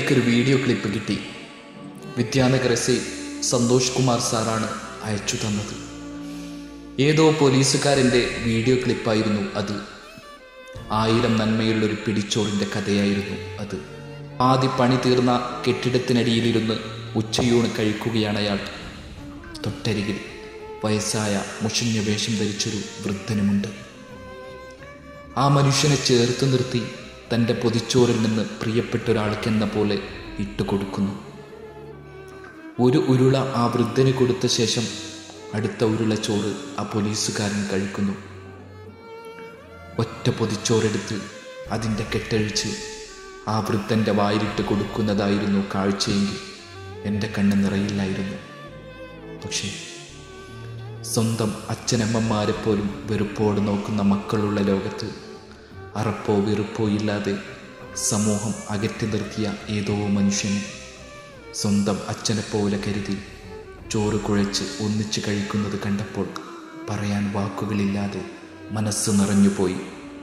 എനിക്കൊരു video clip കിട്ടി Vidyanagar S I Santhosh Kumar സാറാണ് അയച്ചു തന്നത് ഏതോ പോലീസുകാരൻ്റെ വീഡിയോ ക്ലിപ്പായിരുന്നു അത് ആയിരം നന്മയുള്ളൊരു പിടിച്ചോറിൻ്റെ കഥയായിരുന്നു അത് ആദ്യ പണി തീർന്ന കെട്ടിടത്തിനടിയിലിരുന്ന് ഉച്ചയൂണ് കഴിക്കുകയാണ് അയാൾ തൊട്ടരികിൽ വയസ്സായ മുഷിഞ്ഞ വേഷം ധരിച്ചൊരു വൃദ്ധനുമുണ്ട് ആ മനുഷ്യനെ ചേർത്ത് നിർത്തി തൻ്റെ പൊതിച്ചോറിൽ നിന്ന് പ്രിയപ്പെട്ട ഒരാൾക്കെന്ന പോലെ ഇട്ടുകൊടുക്കുന്നു ഒരു ഉരുള ആ വൃദ്ധന് കൊടുത്ത ശേഷം അടുത്ത ഉരുള ചോറ് ആ പോലീസുകാരൻ കഴിക്കുന്നു ഒറ്റ പൊതിച്ചോറെടുത്ത് അതിൻ്റെ കെട്ടഴിച്ച് ആ വൃദ്ധൻ്റെ വായിലിട്ട് കൊടുക്കുന്നതായിരുന്നു കാഴ്ചയെങ്കിൽ എൻ്റെ കണ്ണ് നിറയില്ലായിരുന്നു പക്ഷേ സ്വന്തം അച്ഛനമ്മമാരെ പോലും വെറുപ്പോട് നോക്കുന്ന മക്കളുള്ള ലോകത്ത് അറപ്പോ വെറുപ്പോ ഇല്ലാതെ സമൂഹം അകറ്റി നിർത്തിയ ഏതോ മനുഷ്യന് സ്വന്തം അച്ഛനെ പോലെ കരുതി ചോറ് കുഴച്ച് ഒന്നിച്ച് കഴിക്കുന്നത് കണ്ടപ്പോൾ പറയാൻ വാക്കുകളില്ലാതെ മനസ്സ് നിറഞ്ഞുപോയി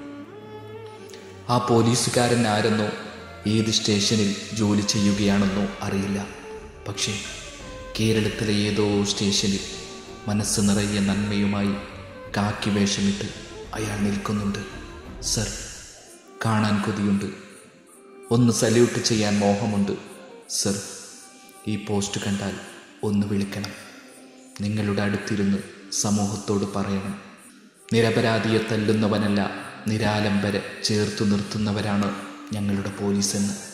ആ പോലീസുകാരൻ ആരെന്നോ ഏത് സ്റ്റേഷനിൽ ജോലി ചെയ്യുകയാണെന്നോ അറിയില്ല പക്ഷേ കേരളത്തിലെ ഏതോ സ്റ്റേഷനിൽ മനസ്സ് നിറയെ നന്മയുമായി കാക്കി വേഷമിട്ട് അയാൾ നിൽക്കുന്നുണ്ട് സർ കാണാൻ കൊതിയുണ്ട് ഒന്ന് സല്യൂട്ട് ചെയ്യാൻ മോഹമുണ്ട് സർ ഈ പോസ്റ്റ് കണ്ടാൽ ഒന്ന് വിളിക്കണം നിങ്ങളുടെ അടുത്തിരുന്ന് സമൂഹത്തോട് പറയണം നിരപരാധിയെ തല്ലുന്നവനല്ല നിരാലംബരെ ചേർത്തു നിർത്തുന്നവരാണ് ഞങ്ങളുടെ പോലീസെന്ന്